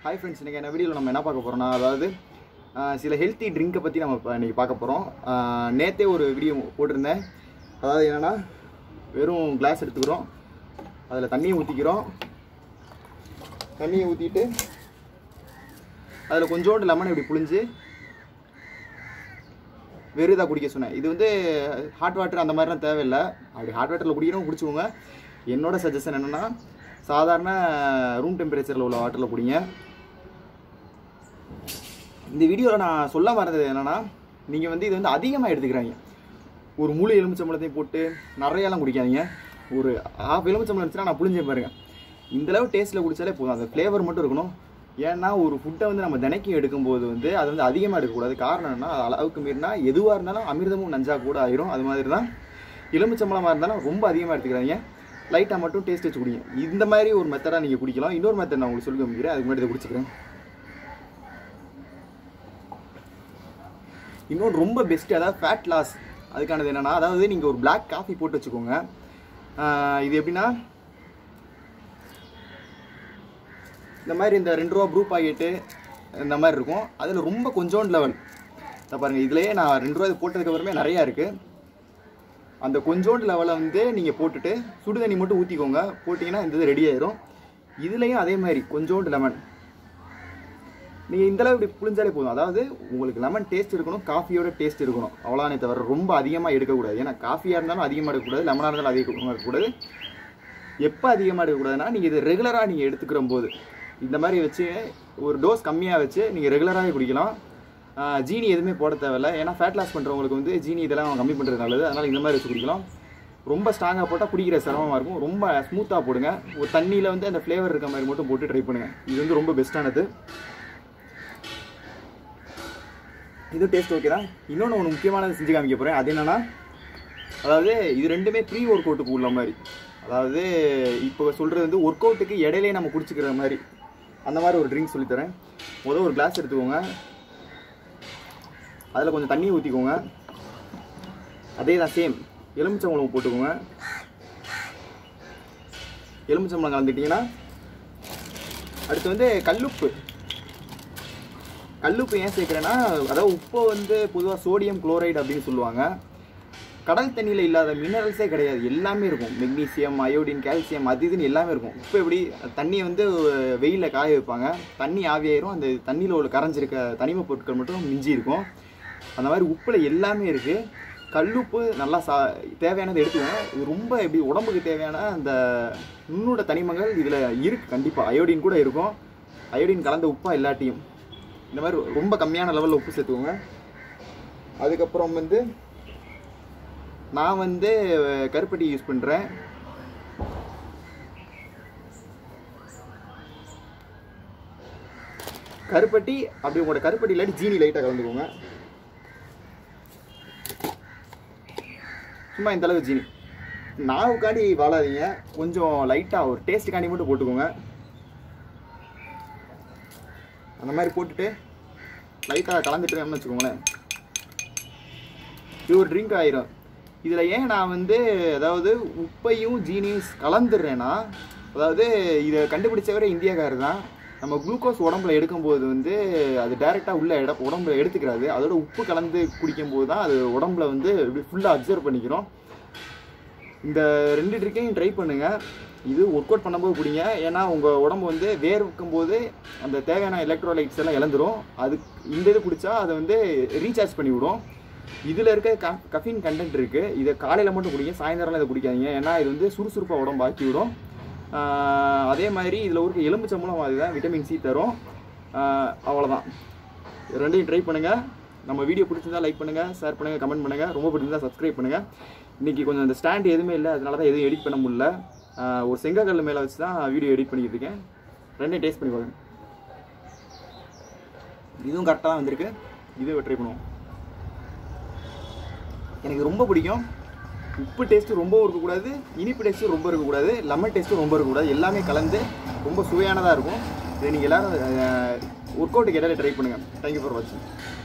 hi friends இன்றைக்கி என்ன வீடியோவில் நம்ம என்ன பார்க்க போகிறோம்னா அதாவது ஆஹ், சில ஹெல்த்தி ட்ரிங்கை பற்றி நம்ம இப்போ இன்றைக்கி பார்க்க போகிறோம் நேற்றே ஒரு வீடியோ போட்டிருந்தேன் அதாவது என்னென்னா வெறும் கிளாஸ் எடுத்துக்கிறோம் அதில் தண்ணியை ஊற்றிக்கிறோம் தண்ணியை ஊற்றிட்டு அதில் கொஞ்சோண்டு லெமன் இப்படி புழிஞ்சு வெறும் இதாக குடிக்க சொன்னேன் இது வந்து ஹாட் வாட்டர் அந்த மாதிரிலாம் தேவையில்லை அப்படி ஹாட் வாட்டரில் குடிக்கிறோம் குடிச்சுக்கோங்க என்னோட சஜஷன் என்னென்னா சாதாரண ரூம் டெம்பரேச்சரில் உள்ள வாட்டரில் குடிங்க இந்த வீடியோவில் நான் சொல்ல வர்றது என்னென்னா நீங்கள் வந்து இது வந்து அதிகமாக எடுத்துக்கிறாங்க ஒரு முழு எலுமிச்சம்பழத்தையும் போட்டு நிறையெல்லாம் குடிக்காதீங்க ஒரு ஆஃப் எலுமிச்சம்பழம் இருந்துச்சுன்னா நான் புளிஞ்சேன் பாருங்க இந்த அளவு டேஸ்ட்டில் குடிச்சாலே போதும் அந்த ஃப்ளேவர் மட்டும் இருக்கணும் ஏன்னா ஒரு ஃபுட்டை வந்து நம்ம தினைக்கும் எடுக்கும்போது வந்து அது வந்து அதிகமாக எடுக்கக்கூடாது காரணம் என்ன அது அளவுக்கு மீறினா எதுவாக இருந்தாலும் அமிர்தமும் நஞ்சா கூட ஆயிரும் அது மாதிரி தான் எலுமிச்சம்பழமாக இருந்தாலும் ரொம்ப அதிகமாக எடுத்துக்கிறாங்க லைட்டாக மட்டும் டேஸ்ட் வச்சு குடிங்க இந்த மாதிரி ஒரு மெத்தடாக நீங்கள் குடிக்கலாம் இன்னொரு மெத்தட் நான் உங்களுக்கு சொல்லி காமிக்கிறேன் அதுக்கு முன்னாடி இதை குடிச்சுக்கிறேன் இன்னொன்று ரொம்ப பெஸ்ட்டு அதாவது ஃபேட் லாஸ் அதுக்கானது என்னென்னா அதாவது நீங்கள் ஒரு Black காஃபி போட்டு வச்சுக்கோங்க ஆஹ் இது எப்படின்னா இந்த மாதிரி இந்த ரெண்டு ரூபா ப்ரூ பாக்கெட்டு இந்த மாதிரி இருக்கும் அதில் ரொம்ப கொஞ்சோண்டு லெவல் இதை பாருங்கள் இதுலேயே நான் ரெண்டு ரூபா இது போட்டதுக்கப்புறமே நிறையா இருக்குது அந்த கொஞ்சோண்டு லெவலை வந்து நீங்கள் போட்டுட்டு சுடு தண்ணி மட்டும் ஊற்றிக்கோங்க போட்டிங்கன்னா இந்த இது ரெடி ஆயிரும் இதுலேயும் அதே மாதிரி கொஞ்சோண்டு லெமன் நீங்கள் இந்த அளவு இப்படி புளிஞ்சாலே போதும் அதாவது உங்களுக்கு லெமன் டேஸ்ட் இருக்கணும் காஃபியோட டேஸ்ட் இருக்கணும் அவ்வளோதானே தவிர ரொம்ப அதிகமாக எடுக்கக்கூடாது ஏன்னா காஃபியாக இருந்தாலும் அதிகமாக எடுக்கக்கூடாது லெமனாக இருந்தாலும் அதிகமாக எடுக்கக்கூடாது எப்போ அதிகமாக எடுக்கக்கூடாதுன்னா நீங்கள் இது ரெகுலராக நீங்கள் எடுத்துக்கிற போது இந்த மாதிரி வச்சு ஒரு டோஸ் கம்மியாக வச்சு நீங்கள் ரெகுலராகவே குடிக்கலாம் ஆஹ் ஜீனி எதுவுமே போட தேவையில்ல ஏன்னா ஃபேட் லாஸ் பண்ணுறவங்களுக்கு வந்து ஜீனி இதெல்லாம் கம்மி பண்ணுறது நல்லது அதனால் இந்த மாதிரி வச்சு குடிக்கலாம் ரொம்ப ஸ்ட்ராங்காக போட்டால் குடிக்கிற சிரமமாக இருக்கும் ரொம்ப ஸ்மூத்தாக போடுங்க ஒரு தண்ணியில் வந்து அந்த ஃப்ளேவர் இருக்க மாதிரி மட்டும் போட்டு ட்ரை பண்ணுங்கள் இது வந்து ரொம்ப பெஸ்ட்டானது இது டேஸ்ட் ஓகே தான் இன்னொன்று ஒன்று முக்கியமானது செஞ்சு காமிக்க போகிறேன் அது என்னென்னா அதாவது இது ரெண்டுமே ப்ரீ ஒர்க் அவுட்டுக்கு உள்ள மாதிரி அதாவது இப்போ சொல்கிறது வந்து ஒர்க் அவுட்டுக்கு இடையிலே நம்ம குடிச்சிக்கிற மாதிரி அந்த மாதிரி ஒரு ட்ரிங்க் சொல்லித்தரேன் முதல் ஒரு கிளாஸ் எடுத்துக்கோங்க அதில் கொஞ்சம் தண்ணி ஊற்றிக்கோங்க அதே தான் சேம் எலுமிச்சம்பழம் போட்டுக்கோங்க எலுமிச்சம்பழம் கலந்துட்டிங்கன்னா அடுத்து வந்து கல்லுப்பு கல்லுப்பு ஏன் சேர்க்குறேன்னா அதாவது உப்பை வந்து பொதுவாக சோடியம் குளோரைடு அப்படின்னு சொல்லுவாங்க கடல் தண்ணியில் இல்லாத மினரல்ஸே கிடையாது எல்லாமே இருக்கும் மெக்னீசியம் அயோடின் கால்சியம் அது இதுன்னு எல்லாமே இருக்கும் உப்பு எப்படி தண்ணியை வந்து வெயிலில் காய வைப்பாங்க தண்ணி ஆவியாயிரும் அந்த தண்ணியில் உள்ள கரைஞ்சிருக்க தனிம பொருட்கள் மட்டும் மிஞ்சி இருக்கும் அந்த மாதிரி உப்பில் எல்லாமே இருக்குது கல்லுப்பு நல்லா சா தேவையானது எடுத்துக்கோங்க இது ரொம்ப எப்படி உடம்புக்கு தேவையான அந்த நுண்ணூட தனிமங்கள் இதில் இருக்குது கண்டிப்பாக அயோடின் கூட இருக்கும் அயோடின் கலந்த உப்பா இல்லாட்டியும் இந்த மாதிரி ரொம்ப கம்மியான லெவலில் உப்பு சேர்த்துக்கோங்க அதுக்கப்புறம் வந்து நான் வந்து கருப்பட்டி யூஸ் பண்ணுறேன் கருப்பட்டி அப்படி உங்களோட கருப்பட்டி இல்லாட்டி ஜீனி லைட்டாக கலந்துக்கோங்க சும்மா இந்த அளவு ஜீனி நாவுக்காண்டி வாழாதீங்க கொஞ்சம் லைட்டாக ஒரு டேஸ்ட்டுக்காண்டி மட்டும் போட்டுக்கோங்க அந்த மாதிரி போட்டுட்டு லைட்டாக கலந்துட்டுன்னு வச்சுக்கோங்களேன் இது ஒரு ட்ரிங்க் ஆயிரும் இதில் ஏன் நான் வந்து அதாவது உப்பையும் ஜீனியும் கலந்துடுறேன்னா அதாவது இதை கண்டுபிடிச்சவரே இந்தியாக்காரர் தான் நம்ம குளுக்கோஸ் உடம்புல எடுக்கும்போது வந்து அது டைரெக்டாக உள்ள இட உடம்புல எடுத்துக்கிறாது அதோட உப்பு கலந்து குடிக்கும்போது தான் அது உடம்புல வந்து இப்படி ஃபுல்லாக அப்சர்வ் பண்ணிக்கிறோம் இந்த ரெண்டு ட்ரிக்கையும் ட்ரை பண்ணுங்க இது ஒர்க் அவுட் பண்ணும்போது குடிங்க ஏன்னா உங்கள் உடம்பு வந்து வேர்க்கும் போது அந்த தேவையான எலக்ட்ரோலைட்ஸ் எல்லாம் இழந்துரும் அது இந்த இது குடிச்சா அதை வந்து ரீசார்ஜ் பண்ணி விடும் இதில் இருக்க க கஃபின் கண்டென்ட் இருக்குது இதை காலையில் மட்டும் குடிங்க சாயந்தரம்லாம் இதை குடிக்காதீங்க ஏன்னா இது வந்து சுறுசுறுப்பாக உடம்பு ஆக்கி விடும் ஆஹ் அதே மாதிரி இதில் ஒரு எலும்புச்சம்பளம் அதுதான் விட்டமின் சி தரும் ஆஹ் அவ்வளவுதான் இது ரெண்டையும் ட்ரை பண்ணுங்கள் நம்ம வீடியோ பிடிச்சிருந்தா லைக் பண்ணுங்கள் ஷேர் பண்ணுங்கள் கமெண்ட் பண்ணுங்கள் ரொம்ப பிடிச்சிருந்தா சப்ஸ்கிரைப் பண்ணுங்கள் இன்றைக்கி கொஞ்சம் இந்த ஸ்டாண்ட் எதுவுமே இல்லை அதனால தான் எதுவும் எடிட் பண்ண முடியல ஆஹ் ஒரு செங்கக்கல் மேலே வச்சு தான் வீடியோ எடிட் பண்ணிக்கிட்டு இருக்கேன் ரெண்டையும் டேஸ்ட் பண்ணி பாருங்க இதுவும் கரெக்டாக தான் வந்திருக்கு இதுவும் ட்ரை பண்ணுவோம் எனக்கு ரொம்ப பிடிக்கும் உப்பு டேஸ்ட்டு ரொம்ப இருக்கக்கூடாது இனிப்பு டேஸ்ட்டு ரொம்ப இருக்கக்கூடாது லெமன் டேஸ்ட்டும் ரொம்ப இருக்கக்கூடாது எல்லாமே கலந்து ரொம்ப சுவையானதாக இருக்கும் இதை நீங்கள் எல்லோரும் ஒர்க் அவுட்டுக்கு இடையில ட்ரை பண்ணுங்கள் தேங்க்யூ ஃபார் வாட்சிங்